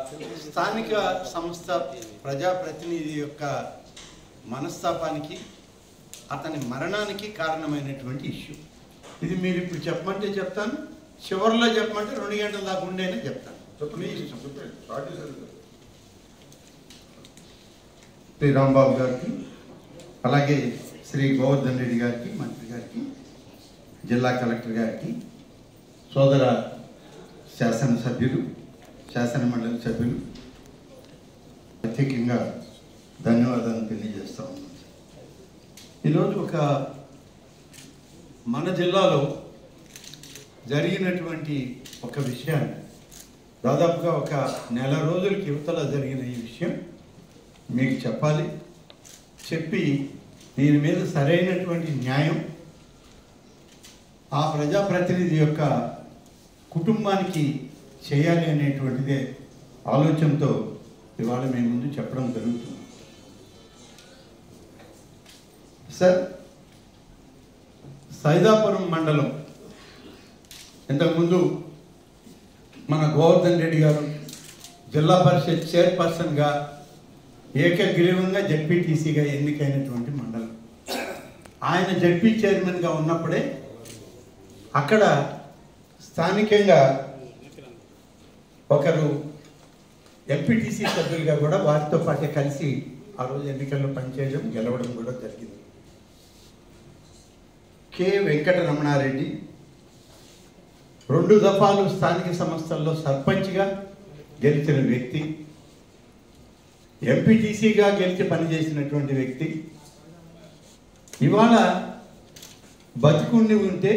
స్థానిక సంస్థ ప్రజాప్రతినిధి యొక్క మనస్తాపానికి అతని మరణానికి కారణమైనటువంటి ఇష్యూ ఇది మీరు ఇప్పుడు చెప్పమంటే చెప్తాను చివరిలో చెప్పమంటే రెండు గంటల దాకా ఉండేనే చెప్తాను మీ ఇష్టం శ్రీ రాంబాబు గారికి అలాగే శ్రీ గోవర్ధన్ రెడ్డి గారికి మంత్రి గారికి జిల్లా కలెక్టర్ గారికి సోదర శాసనసభ్యులు శాసన మండలి సభ్యులు ప్రత్యేకంగా ధన్యవాదాలు తెలియజేస్తా ఉన్నాను ఈరోజు ఒక మన జిల్లాలో జరిగినటువంటి ఒక విషయాన్ని దాదాపుగా ఒక నెల రోజులకి యువతలో జరిగిన ఈ విషయం మీకు చెప్పాలి చెప్పి దీని మీద సరైనటువంటి న్యాయం ఆ ప్రజాప్రతినిధి యొక్క కుటుంబానికి చేయాలి అనేటువంటిదే ఆలోచనతో ఇవాళ మేము ముందు చెప్పడం జరుగుతుంది సార్ సైదాపురం మండలం ఇంతకుముందు మన గోవర్ధన్ రెడ్డి గారు జిల్లా పరిషత్ చైర్పర్సన్గా ఏకగ్రీవంగా జడ్పీటీసీగా ఎన్నికైనటువంటి మండలం ఆయన జడ్పీ చైర్మన్గా ఉన్నప్పుడే అక్కడ స్థానికంగా ఒకరు ఎంపీటీసీ సభ్యులుగా కూడా వారితో పాటే కలిసి ఆ రోజు ఎన్నికల్లో పనిచేయడం గెలవడం కూడా జరిగింది కె వెంకట రమణారెడ్డి రెండు దఫాలు స్థానిక సంస్థల్లో సర్పంచ్గా గెలిచిన వ్యక్తి ఎంపీటీసీగా గెలిచి పనిచేసినటువంటి వ్యక్తి ఇవాళ బతికుండి ఉంటే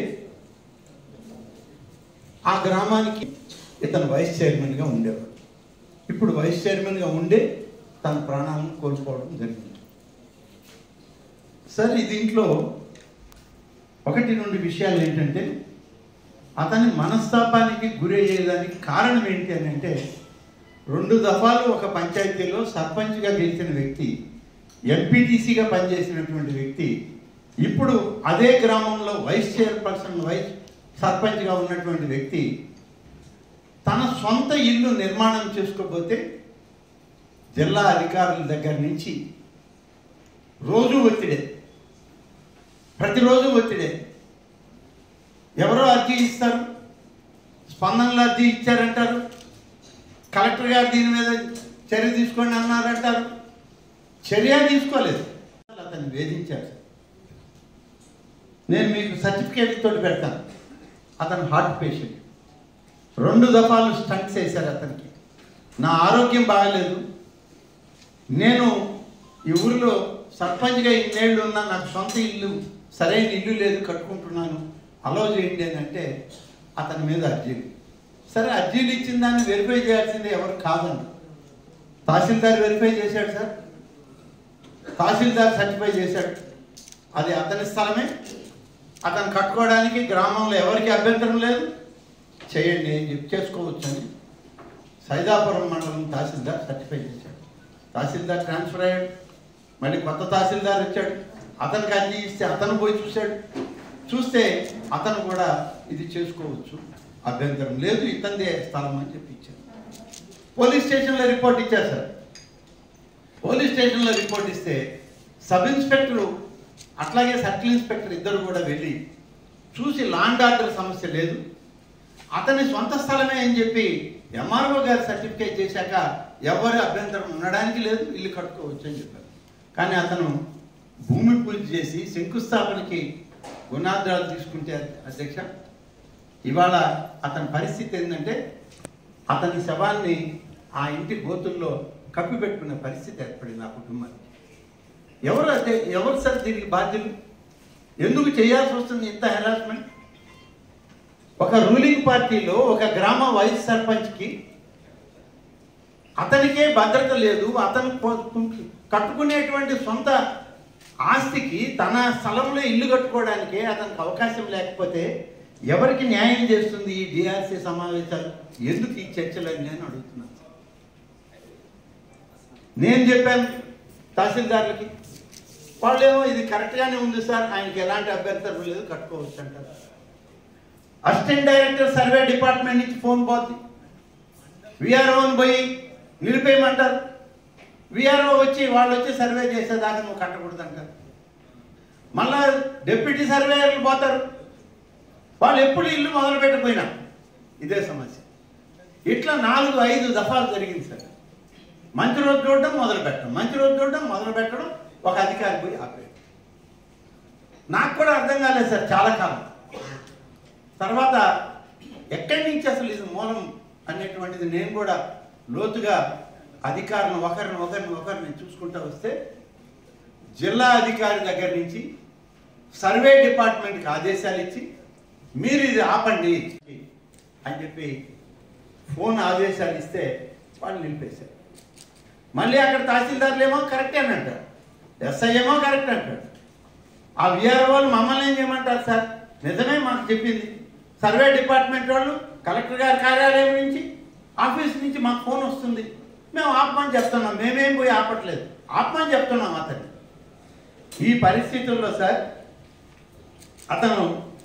ఆ గ్రామానికి ఇతను వైస్ చైర్మన్గా ఉండేవాడు ఇప్పుడు వైస్ చైర్మన్గా ఉండే తన ప్రాణాలను కోల్పోవడం జరిగింది సార్ ఈ దీంట్లో ఒకటి రెండు విషయాలు ఏంటంటే అతని మనస్తాపానికి గురయ్యేదానికి కారణం ఏంటి అని అంటే రెండు దఫాలు ఒక పంచాయతీలో సర్పంచ్గా గెలిచిన వ్యక్తి ఎంపీటీసీగా పనిచేసినటువంటి వ్యక్తి ఇప్పుడు అదే గ్రామంలో వైస్ చైర్పర్సన్ వైస్ సర్పంచ్గా ఉన్నటువంటి వ్యక్తి తన సొంత ఇల్లు నిర్మాణం చేసుకోకపోతే జిల్లా అధికారుల దగ్గర నుంచి రోజు ఒత్తిడే ప్రతిరోజు ఒత్తిడే ఎవరో అర్జీ ఇస్తారు స్పందనలో అర్జీ ఇచ్చారంటారు కలెక్టర్ గారు దీని మీద చర్య తీసుకోండి అన్నారంటారు చర్య తీసుకోలేదు అతన్ని వేధించారు నేను మీకు సర్టిఫికేట్ తోటి పెడతాను అతను హార్ట్ పేషెంట్ రెండు దఫాలు స్టంట్స్ వేశారు అతనికి నా ఆరోగ్యం బాగలేదు నేను ఈ ఊరిలో సర్పంచ్గా ఇన్నేళ్ళు ఉన్నా నాకు సొంత ఇల్లు సరైన ఇల్లు లేదు కట్టుకుంటున్నాను అలో చేయండి అని అంటే అతని మీద అర్జీలు సరే అర్జీలు ఇచ్చిన దాన్ని వెరిఫై చేయాల్సింది ఎవరు కాదండి తహసీల్దార్ వెరిఫై చేశాడు సార్ తహసీల్దార్ సర్టిఫై చేశాడు అది అతని స్థలమే అతను కట్టుకోవడానికి గ్రామంలో ఎవరికి అభ్యంతరం లేదు చేయండి అని చెప్పి చేసుకోవచ్చని సైదాపురం మండలం తహసీల్దార్ సర్టిఫై చేశాడు తహసీల్దార్ ట్రాన్స్ఫర్ అయ్యాడు మళ్ళీ కొత్త తహసీల్దార్ వచ్చాడు అతనికి అర్జీ ఇస్తే అతను పోయి చూశాడు చూస్తే అతను కూడా ఇది చేసుకోవచ్చు అభ్యంతరం లేదు ఇతందే స్థలం అని చెప్పి ఇచ్చారు పోలీస్ స్టేషన్లో రిపోర్ట్ ఇచ్చారు సార్ పోలీస్ స్టేషన్లో రిపోర్ట్ ఇస్తే సబ్ ఇన్స్పెక్టరు అట్లాగే సర్కిల్ ఇన్స్పెక్టర్ ఇద్దరు కూడా వెళ్ళి చూసి లాండ్ ఆర్డర్ సమస్య లేదు అతని సొంత స్థలమే అని చెప్పి ఎంఆర్ఓ గారు సర్టిఫికేట్ చేశాక ఎవరి అభ్యంతరం ఉండడానికి లేదు ఇల్లు కట్టుకోవచ్చు అని చెప్పారు కానీ అతను భూమి పూజ చేసి శంకుస్థాపనకి గుణార్థాలు తీసుకుంటే అధ్యక్ష ఇవాళ అతని పరిస్థితి ఏంటంటే అతని శవాన్ని ఆ ఇంటి గోతుల్లో కప్పి పెట్టుకునే పరిస్థితి ఏర్పడింది ఆ కుటుంబానికి ఎవరు అంటే ఎవరు సార్ దీనికి బాధ్యులు ఎందుకు చేయాల్సి వస్తుంది ఇంత హెరాస్మెంట్ ఒక రూలింగ్ పార్టీలో ఒక గ్రామ వైస్ సర్పంచ్కి అతనికే భద్రత లేదు అతను కొ- కట్టుకునేటువంటి సొంత ఆస్తికి తన స్థలంలో ఇల్లు కట్టుకోవడానికే అతనికి అవకాశం లేకపోతే ఎవరికి న్యాయం చేస్తుంది ఈ డిఆర్సీ సమావేశాలు ఎందుకు ఈ చర్చలని నేను అడుగుతున్నాను నేను చెప్పాను తహసీల్దార్లకి వాళ్ళేమో ఇది కరెక్ట్గానే ఉంది సార్ ఆయనకి ఎలాంటి అభ్యంతరం లేదు కట్టుకోవచ్చు అంటారు అసిస్టెంట్ డైరెక్టర్ సర్వే డిపార్ట్మెంట్ నుంచి ఫోన్ పోతుంది విఆర్ఓని పోయి నిలిపేయమంటారు విఆర్ఓ వచ్చి వాళ్ళు వచ్చి సర్వే చేసేదాకా నువ్వు కట్టకూడదు అంటారు మళ్ళా డిప్యూటీ సర్వేయర్లు పోతారు వాళ్ళు ఎప్పుడు ఇల్లు మొదలు పెట్టకపోయినా ఇదే సమస్య ఇట్లా నాలుగు ఐదు దఫాలు జరిగింది సార్ మంచి రోజు చూడడం మొదలు పెట్టడం మంచి రోజు చూడడం మొదలు పెట్టడం ఒక అధికారి పోయి ఆపేయడం నాకు కూడా అర్థం కాలేదు సార్ చాలా కాలం తర్వాత ఎక్కడి నుంచి అసలు ఇది మూలం అనేటువంటిది నేను కూడా లోతుగా అధికారులను ఒకరిని ఒకరిని ఒకరిని చూసుకుంటూ వస్తే జిల్లా అధికారి దగ్గర నుంచి సర్వే డిపార్ట్మెంట్కి ఆదేశాలు ఇచ్చి మీరు ఇది ఆపండి అని చెప్పి ఫోన్ ఆదేశాలు ఇస్తే వాళ్ళు నిలిపేశారు మళ్ళీ అక్కడ తహసీల్దార్లు ఏమో కరెక్ట్ అని అంటారు ఎస్ఐ ఏమో కరెక్ట్ అంటాడు ఆ విఆర్ వాళ్ళు మమ్మల్ని ఏం చేయమంటారు సార్ నిజమే మాకు చెప్పింది సర్వే డిపార్ట్మెంట్ వాళ్ళు కలెక్టర్ గారి కార్యాలయం నుంచి ఆఫీస్ నుంచి మాకు ఫోన్ వస్తుంది మేము ఆపమని చెప్తున్నాం మేమేం పోయి ఆపట్లేదు ఆపమని చెప్తున్నాం అతన్ని ఈ పరిస్థితుల్లో సార్ అతను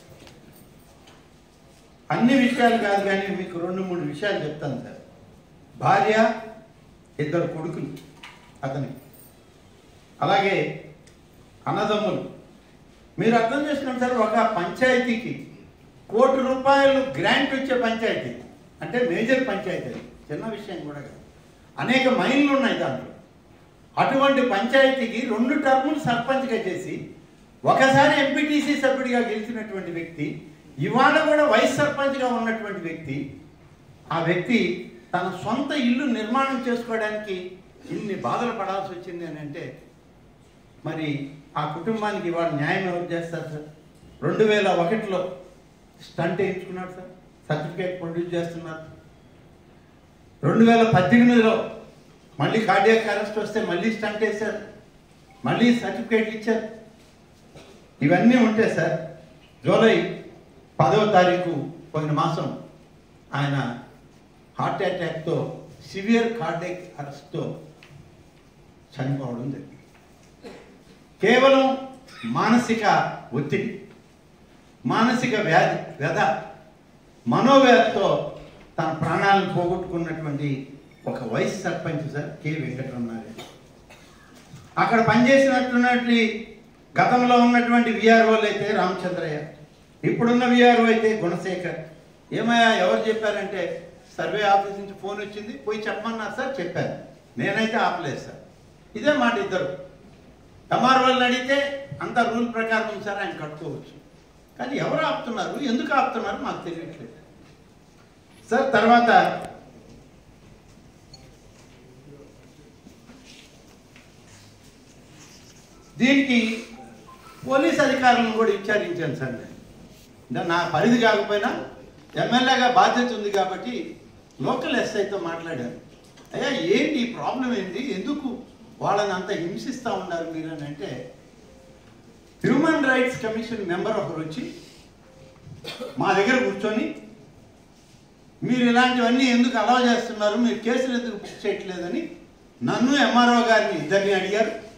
అన్ని విషయాలు కాదు కానీ మీకు రెండు మూడు విషయాలు చెప్తాను సార్ భార్య ఇద్దరు కొడుకులు అతనికి అలాగే అన్నదమ్ములు మీరు అర్థం చేసుకోండి సార్ ఒక పంచాయతీకి కోటి రూపాయలు గ్రాంట్ వచ్చే పంచాయతీ అంటే మేజర్ పంచాయతీ అది. చిన్న విషయం కూడా కాదు అనేక మైళ్ళు ఉన్నాయి దాంట్లో అటువంటి పంచాయతీకి రెండు టర్ములు సర్పంచ్గా చేసి ఒకసారి ఎంపీటీసీ సభ్యుడిగా గెలిచినటువంటి వ్యక్తి ఇవాళ కూడా వైస్ సర్పంచ్గా ఉన్నటువంటి వ్యక్తి ఆ వ్యక్తి తన సొంత ఇల్లు నిర్మాణం చేసుకోవడానికి ఇన్ని బాధలు పడాల్సి వచ్చింది అని అంటే మరి ఆ కుటుంబానికి ఇవాళ న్యాయం ఎవరు చేస్తారు సార్ రెండు వేల ఒకటిలో స్టంట్ వేయించుకున్నాడు సార్ సర్టిఫికేట్ ప్రొడ్యూస్ చేస్తున్నారు రెండు వేల పద్దెనిమిదిలో మళ్ళీ కార్డియాక్ అరెస్ట్ వస్తే మళ్ళీ స్టంట్ వేశారు మళ్ళీ సర్టిఫికేట్ ఇచ్చారు ఇవన్నీ ఉంటే సార్ జూలై పదవ తారీఖు పోయిన మాసం ఆయన హార్ట్ అటాక్తో సివియర్ కార్డియాక్ అరెస్ట్తో చనిపోవడం జరిగింది కేవలం మానసిక ఒత్తిడి మానసిక వ్యాధి వ్యధ మనోవ్యాధితో తన ప్రాణాలను పోగొట్టుకున్నటువంటి ఒక vice sarpanch sir K Venkataramanareddy అక్కడ పనిచేసినటువంటి గతంలో ఉన్నటువంటి విఆర్ఓలు అయితే రామచంద్రయ్య ఇప్పుడున్న విఆర్ఓ అయితే గుణశేఖర్ ఏమయ్యా ఎవరు చెప్పారంటే సర్వే ఆఫీస్ నుంచి ఫోన్ వచ్చింది పోయి చెప్పమన్నారు సార్ చెప్పాను నేనైతే ఆపలేదు సార్ ఇదే మాట ఇద్దరు ఎంఆర్ఓలను అడిగితే అంత రూల్ ప్రకారం ఉంది సార్ ఆయన కట్టుకోవచ్చు కానీ ఎవరు ఆపుతున్నారు ఎందుకు ఆపుతున్నారు మాకు తెలియట్లేదు సార్ తర్వాత దీనికి పోలీస్ అధికారులను కూడా విచారించాను సార్ నేను అంటే నా పరిధి కాకపోయినా ఎమ్మెల్యేగా బాధ్యత ఉంది కాబట్టి లోకల్ ఎస్ఐతో మాట్లాడాను అయ్యా ఏంటి ఈ ప్రాబ్లం ఏంటి ఎందుకు వాళ్ళని అంత హింసిస్తూ ఉన్నారు మీరు అని అంటే హ్యూమన్ రైట్స్ కమిషన్ మెంబర్ ఒకరు వచ్చి మా దగ్గర కూర్చొని మీరు ఇలాంటివన్నీ ఎందుకు అలవ చేస్తున్నారు మీరు కేసులు ఎందుకు బుక్ చేయట్లేదని నన్ను ఎంఆర్ఓ గారిని ఇద్దరిని అడిగారు